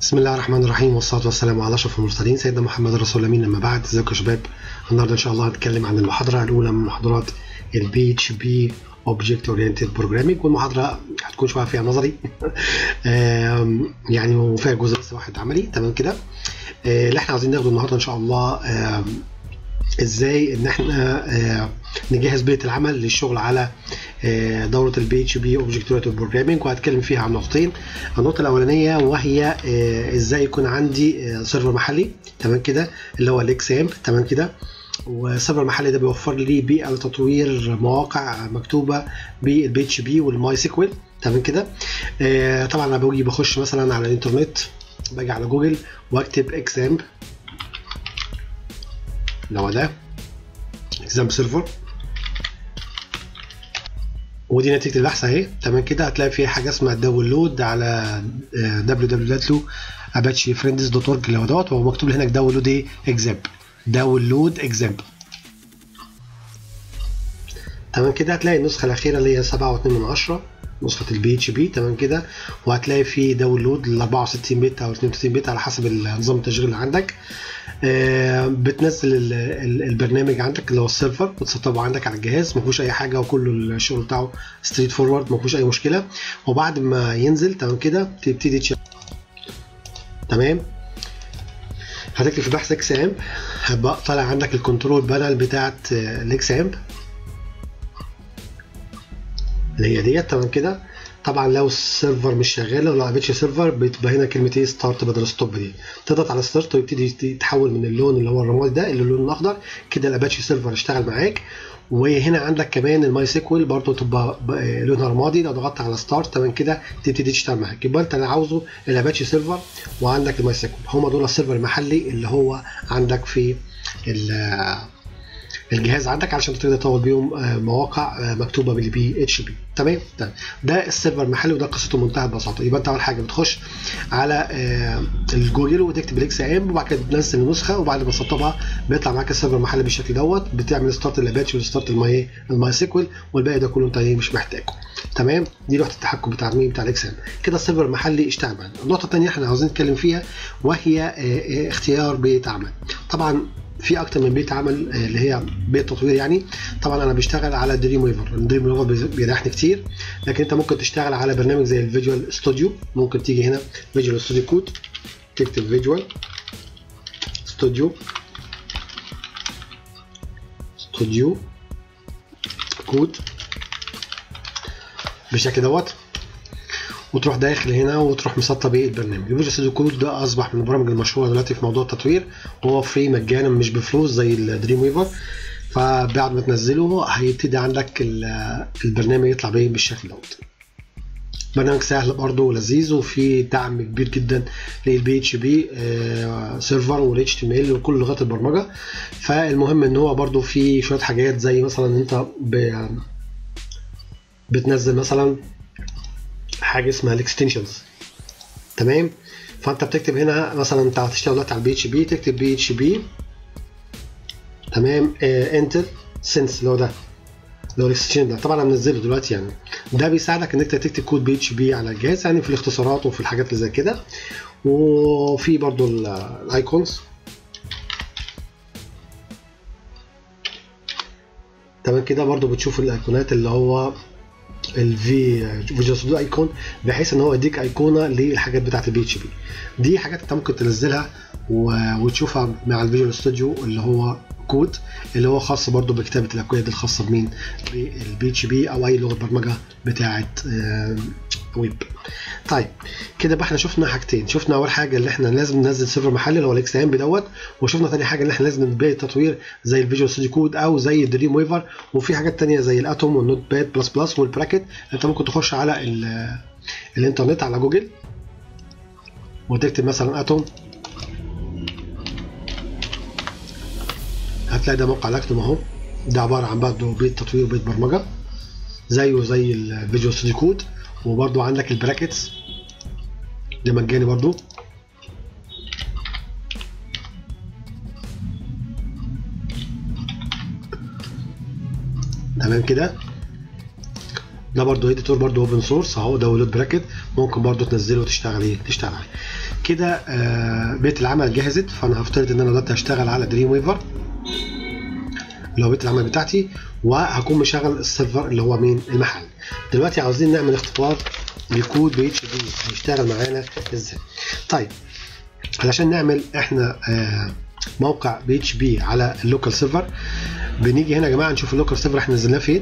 بسم الله الرحمن الرحيم والصلاة والسلام على أشرف المرسلين سيدنا محمد رسول الأمين أما بعد ازيكم يا شباب النهارده إن شاء الله هنتكلم عن المحاضرة الأولى من محاضرات البي اتش بي اوبجكت اورينتد بروجرامينج والمحاضرة هتكون شوية فيها نظري آم، يعني وفيها جزء بس واحد عملي تمام كده آه، اللي احنا عايزين ناخده النهارده إن شاء الله آم، ازاي ان احنا آه، نجهز بيئه العمل للشغل على آه، دوره البي اتش بي اوبجكت اورينتد بروجرامينج وهتكلم فيها عن نقطتين النقطه الاولانيه وهي آه، ازاي يكون عندي آه، سيرفر محلي تمام كده اللي هو الاكس ام تمام كده والسيرفر المحلي ده بيوفر لي بيئه لتطوير مواقع مكتوبه بالبي اتش بي والماي سيكوال تمام كده آه، طبعا انا باجي بخش مثلا على الانترنت باجي على جوجل واكتب اكسامب اللي هو ده اكزام سيرفر ودي نتيجه البحث اهي تمام كده هتلاقي فيها حاجه اسمها داونلود على www.apache.friends.org اللي هو دوت وهو مكتوب لي هناك داونلود ايه اكزام داونلود اكزام تمام كده هتلاقي النسخه الاخيره اللي هي 7.2 من 10 نسخه البي اتش بي تمام كده وهتلاقي في داونلود ل 64 بت او 32 بت على حسب نظام التشغيل اللي عندك آه، بتنزل ال- ال- البرنامج عندك اللي هو السيرفر بتسطبه عندك على الجهاز ما فيهوش اي حاجه وكله الشغل بتاعه ستريت فورورد ما فيهوش اي مشكله وبعد ما ينزل تمام كده تبتدي تشغل تمام هتكتب في بحث اكس ام هتبقى طالع عندك الكنترول بانل بتاعت الاكس ام اللي هي ديت تمام كده طبعا لو السيرفر مش شغال لو ما لعبتش سيرفر بتبقى هنا كلمه ايه ستارت بدل ستوب دي تضغط على ستارت ويبتدي يتحول من اللون اللي هو الرمادي ده اللي اللون الاخضر كده الاباتشي سيرفر اشتغل معاك وهنا عندك كمان الماي سيكوال برضه تبقى ب- آه، لونها رمادي لو ضغطت على ستارت تمام كده تبتدي تشتغل معاك يبقى انت اللي عاوزه الاباتشي سيرفر وعندك الماي سيكوال هما دول السيرفر المحلي اللي هو عندك في ال- الجهاز عندك علشان تقدر تطور بيهم آه، مواقع آه، مكتوبه بالبي اتش بي تمام تمام ده السيرفر المحلي وده قصته بمنتهى البساطه يبقى انت اول حاجه بتخش على آه، الجوجل وتكتب الاكس ام وبعد كده بتنزل النسخه وبعد ما تسطبها بيطلع معاك السيرفر المحلي بالشكل دوت بتعمل ستارت الاباتشي وستارت الماي الماي سيكوال والباقي ده كله انت ايه مش محتاجه تمام دي لوحه التحكم بتاع مين بتاع الاكس ام كده السيرفر المحلي اشتغل معانا النقطه الثانيه احنا عاوزين نتكلم فيها وهي آه، آه، اختيار بيئه عمل طبعا في اكتر من بيئه عمل آه، اللي هي بيئه تطوير يعني طبعا انا بشتغل على دريم ويفر دريم ويفر بيريحني كتير لكن انت ممكن تشتغل على برنامج زي الفيجوال ستوديو ممكن تيجي هنا فيجوال ستوديو كود تكتب فيجوال ستوديو ستوديو كود بالشكل دوت وتروح داخل هنا وتروح مسطب ايه البرنامج الفيجوال ستوديو كود ده اصبح من البرامج المشهوره دلوقتي في موضوع التطوير وهو فري مجانا مش بفلوس زي الدريم ويفر فبعد ما تنزله هيبتدي عندك ال- البرنامج يطلع بيه بالشكل دوت برنامج سهل برضه ولذيذ وفي دعم كبير جدا للبي اتش بي سيرفر والاتش تي ام ال وكل لغات البرمجه فالمهم ان هو برضه في شويه حاجات زي مثلا ان انت ب- بتنزل مثلا حاجه اسمها الاكستنشنز تمام فانت بتكتب هنا مثلا انت هتشتغل دلوقتي على البي اتش بي تكتب بي اتش بي تمام انتر سنس اللي هو ده اللي هو الاكستنشن ده طبعا انا منزله دلوقتي يعني ده بيساعدك ان انت تكتب كود بي اتش بي على الجهاز يعني في الاختصارات وفي الحاجات اللي زي كده وفي برضو ال- الايكونز تمام كده برضو بتشوف الايقونات اللي هو الفي فيجوال ستوديو ايكون بحيث ان هو يديك ايقونه للحاجات بتاعت البي اتش بي دي حاجات انت ممكن تنزلها و- وتشوفها مع الفيجوال ستوديو اللي هو كود اللي هو خاص برضو بكتابه الاكواد الخاصه بمين بالبي اتش بي او اي لغه برمجه بتاعه آه، ويب طيب كده بقى احنا شفنا حاجتين شفنا اول حاجه اللي احنا لازم ننزل سيرفر محلي اللي هو الاكس ام دوت وشفنا تاني حاجه اللي احنا لازم نبدا التطوير زي الفيجوال ستوديو كود او زي الدريم ويفر وفي حاجات تانية زي الاتوم والنوت باد بلس بلس والبراكت انت ممكن تخش على ال- الانترنت على جوجل وتكتب مثلا اتوم هتلاقي ده موقع لاكتوم اهو ده عباره عن برضه بيت تطوير وبيت برمجه زيه زي الفيجوال ستوديو كود وبرضه عندك البراكتس ده مجاني برضه تمام كده ده برضه اديتور برضه اوبن سورس اهو داونلود براكت ممكن برضه تنزله وتشتغل ايه تشتغل عليه كده آه بيت العمل جهزت فانا هفترض ان انا دلوقتي هشتغل على دريم ويفر اللي هو بيت العمل بتاعتي وهكون مشغل السيرفر اللي هو مين المحل دلوقتي عاوزين نعمل اختبار لكود بي اتش بي هيشتغل معانا ازاي طيب علشان نعمل احنا آه موقع بي اتش بي على اللوكال سيرفر بنيجي هنا يا جماعه نشوف اللوكال سيرفر احنا نزلناه فين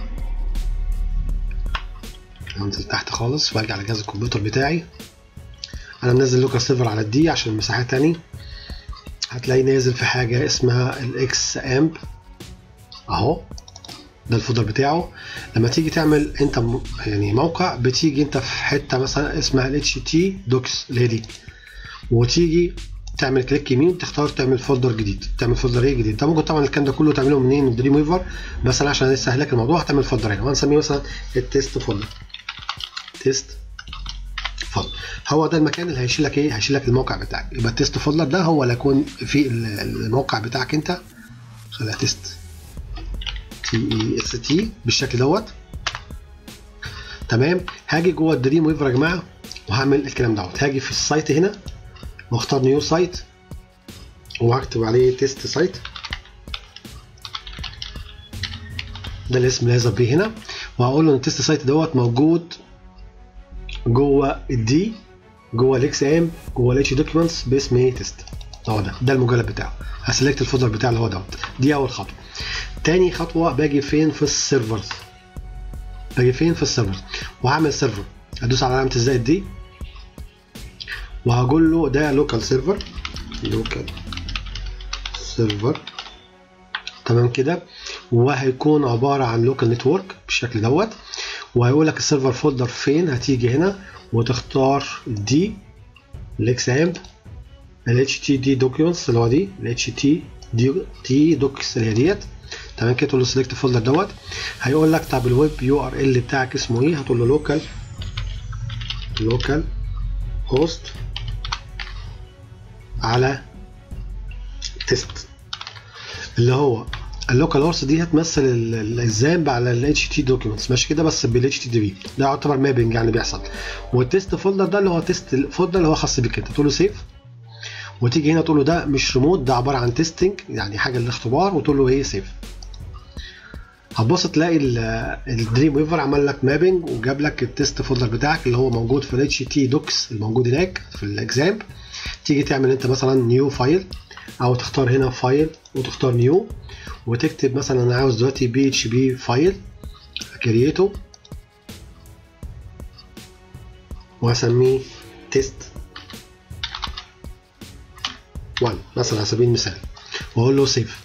انزل تحت خالص وارجع على جهاز الكمبيوتر بتاعي انا منزل لوكال سيرفر على الدي عشان المساحات تاني هتلاقي نازل في حاجه اسمها الاكس امب اهو ده الفولدر بتاعه لما تيجي تعمل انت يعني موقع بتيجي انت في حته مثلا اسمها الاتش تي دوكس اللي هي دي وتيجي تعمل كليك يمين تختار تعمل فولدر جديد تعمل فولدر ايه جديد انت ممكن طبعا الكلام ده كله تعمله منين من دريم ويفر بس انا عشان اسهل لك الموضوع هتعمل فولدر هنا وهنسميه مثلا التيست فولدر تيست فولدر هو ده المكان اللي هيشيل لك ايه هيشيل لك الموقع بتاعك يبقى التيست فولدر ده هو اللي هيكون في الموقع بتاعك انت خليها تيست تي اي اس تي بالشكل دوت تمام هاجي جوه الدريم ويفر يا جماعه وهعمل الكلام دوت هاجي في السايت هنا واختار نيو سايت وهكتب عليه تيست سايت ده الاسم اللي هيظهر بيه هنا وهقول له ان التيست سايت دوت موجود جوه الدي جوه الاكس ام جوه الاتش دوكيومنتس باسم ايه تيست هو ده ده المجلد بتاعه هسلكت الفولدر بتاعه اللي هو دوت دي اول خطوه تاني خطوه باجي فين في السيرفرز باجي فين في السيرفرز وهعمل سيرفر هدوس على علامه الزائد دي وهقول له ده لوكال سيرفر لوكال سيرفر تمام كده وهيكون عباره عن لوكال نتورك بالشكل دوت وهيقول لك السيرفر فولدر فين هتيجي هنا وتختار دي الاكس امب الاتش تي دي دوكيومنتس اللي هو دي الاتش تي دي تي دوكس اللي هي ديت تمام كده تقول له سيلكت فولدر دوت هيقول لك طب الويب يو ار ال بتاعك اسمه ايه هتقول له لوكال لوكال هوست على تيست اللي هو اللوكال هوست دي هتمثل الزامب على ال اتش تي دوكيومنتس ماشي كده بس بال اتش تي دي بي ده يعتبر مابنج يعني بيحصل والتيست فولدر ده اللي هو تيست فولدر اللي هو خاص بيك انت تقول له سيف وتيجي هنا تقول له ده مش ريموت ده عباره عن تيستنج يعني حاجه للاختبار وتقول له ايه سيف هتبص تلاقي الدريم ويفر عمل لك مابنج وجاب لك التيست فولدر بتاعك اللي هو موجود في الاتش تي دوكس الموجود هناك في الاكزام تيجي تعمل انت مثلا نيو فايل او تختار هنا فايل وتختار نيو وتكتب مثلا انا عاوز دلوقتي بي اتش بي فايل كرييته وهسميه تيست 1 مثلا على سبيل المثال واقول له سيف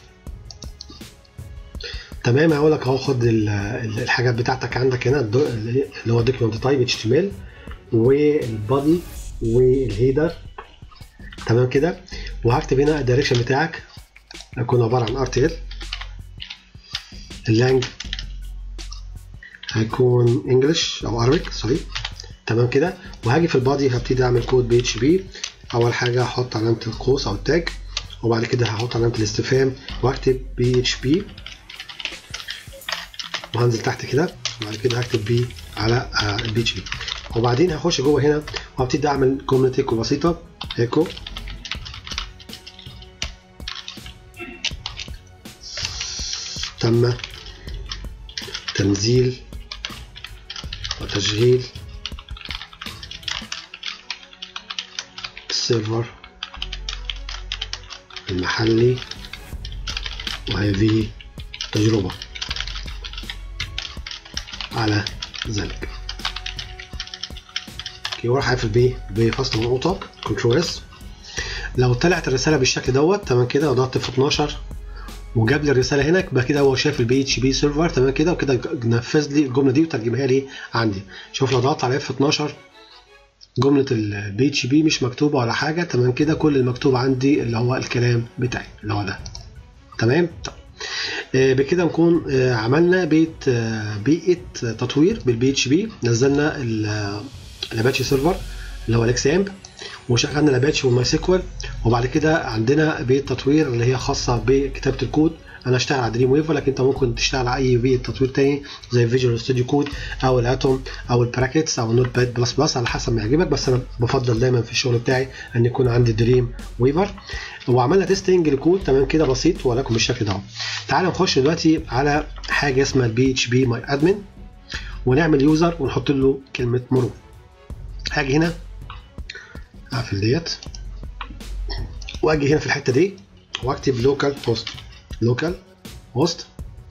تمام هقول لك اهو خد الحاجات بتاعتك عندك هنا اللي هو دوكيمنت تايب اتش تي ام ال والبادي والهيدر تمام كده وهكتب هنا الدايركشن بتاعك هيكون عباره عن ار تي ال اللانج هيكون انجلش او عربيك سوري تمام كده وهاجي في البادي هبتدي اعمل كود بي اتش بي اول حاجه هحط علامه القوس او التاج وبعد كده هحط علامه الاستفهام واكتب بي اتش بي وهنزل تحت كده وبعد كده هكتب بي على البي اتش بي وبعدين هخش جوه هنا وهبتدي اعمل جمله ايكو بسيطه ايكو تم تنزيل وتشغيل السيرفر المحلي وهذه تجربة على ذلك اوكي وراح اقفل بيه بفصل منقوطة كنترول اس لو طلعت الرسالة بالشكل دوت تمام كده وضغطت في 12 وجاب لي الرساله هنا يبقى كده هو شاف البي اتش بي سيرفر تمام كده وكده نفذ لي الجمله دي وترجمها لي عندي شوف لو ضغطت على اف 12 جمله البي اتش بي مش مكتوبه ولا حاجه تمام كده كل المكتوب عندي اللي هو الكلام بتاعي اللي هو ده تمام طب آه بكده نكون آه عملنا بيت آه بيئه تطوير بالبي اتش بي نزلنا الاباتشي سيرفر اللي هو الاكس امب وشغلنا الاباتشي والماي سيكوال وبعد كده عندنا بيت تطوير اللي هي خاصه بكتابه الكود انا اشتغل على دريم ويفر لكن انت ممكن تشتغل على اي بيئه تطوير تاني زي فيجوال ستوديو كود او الاتوم او البراكتس او النوت باد بلس بلس على حسب ما يعجبك بس انا بفضل دايما في الشغل بتاعي ان يكون عندي دريم ويفر وعملنا تيستنج للكود تمام كده بسيط ولكم بالشكل ده تعالوا نخش دلوقتي على حاجه اسمها البي اتش بي ماي ادمن ونعمل يوزر ونحط له كلمه مرور هاجي هنا اقفل ديت واجي هنا في الحته دي واكتب لوكال هوست لوكال هوست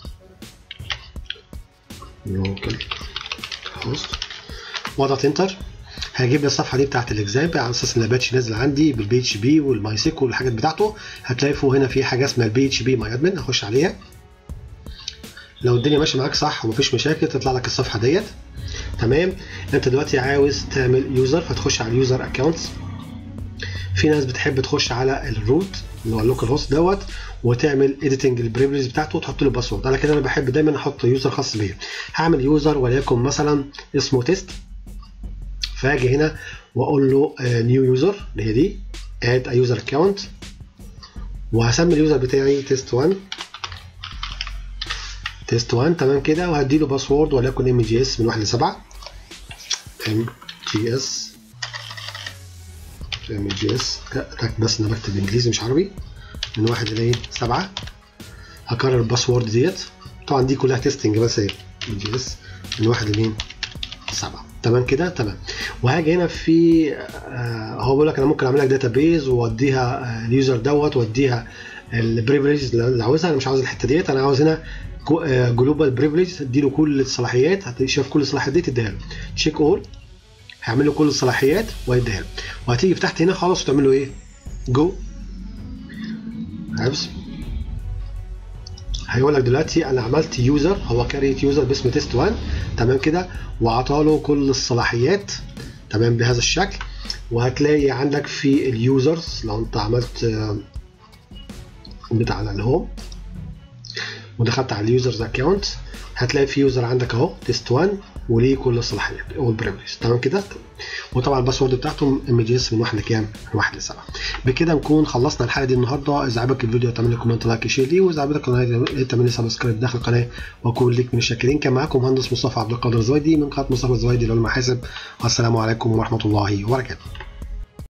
لوكال هوست واضغط انتر هجيب لي الصفحه دي بتاعت الاكزامبل على اساس ان الباتش نازل عندي بالبي اتش بي والماي سيكول والحاجات بتاعته هتلاقي فوق هنا في حاجه اسمها البي اتش بي ماي ادمن اخش عليها لو الدنيا ماشيه معاك صح ومفيش مشاكل تطلع لك الصفحه ديت تمام انت دلوقتي عاوز تعمل يوزر فتخش على اليوزر اكونتس في ناس بتحب تخش على الروت اللي هو اللوكال هوست دوت وتعمل اديتنج البريفليج بتاعته وتحط له باسورد انا كده انا بحب دايما احط يوزر خاص بيا هعمل يوزر وليكن مثلا اسمه تيست فاجي هنا واقول له نيو يوزر اللي هي دي اد يوزر اكونت وهسمي اليوزر بتاعي تيست 1 تيست 1 تمام كده وهدي له باسورد وليكن ام جي اس من 1 ل 7 ام جي اس ام جي اس بس انا بكتب انجليزي مش عربي من 1 ل 7 هكرر الباسورد ديت طبعا دي كلها تيستنج بس اهي ام جي اس من 1 ل 7 تمام كده تمام وهاجي هنا في آه هو بيقول لك انا ممكن اعمل لك داتابيز واديها آه اليوزر دوت واديها البريفليج اللي عاوزها انا مش عاوز الحته ديت انا عاوز هنا جلوبال بريفليج تديله كل الصلاحيات هتشوف كل الصلاحيات دي تديها له تشيك اول هيعمل له كل الصلاحيات وهيديها له وهتيجي في تحت هنا خالص وتعمل له ايه جو حفظ هيقول لك دلوقتي انا عملت يوزر هو كاريت يوزر باسم تيست 1 تمام كده وعطاله كل الصلاحيات تمام بهذا الشكل وهتلاقي عندك في اليوزرز لو انت عملت بتاع على الهوم ودخلت على اليوزرز اكونت هتلاقي في يوزر عندك اهو تيست 1 وليه كل الصلاحيات والبريفليج تمام كده وطبعا الباسورد بتاعته ام جي اس من 1 لكام؟ من 1 ل 7 بكده نكون خلصنا الحلقه دي النهارده اذا عجبك الفيديو تعمل لي كومنت لايك شير ليه واذا عجبتك القناه تعمل لي سبسكرايب داخل القناه واكون ليك من الشاكرين كان معاكم مهندس مصطفى عبد القادر الزويدي من قناه مصطفى الزويدي للمحاسب والسلام عليكم ورحمه الله وبركاته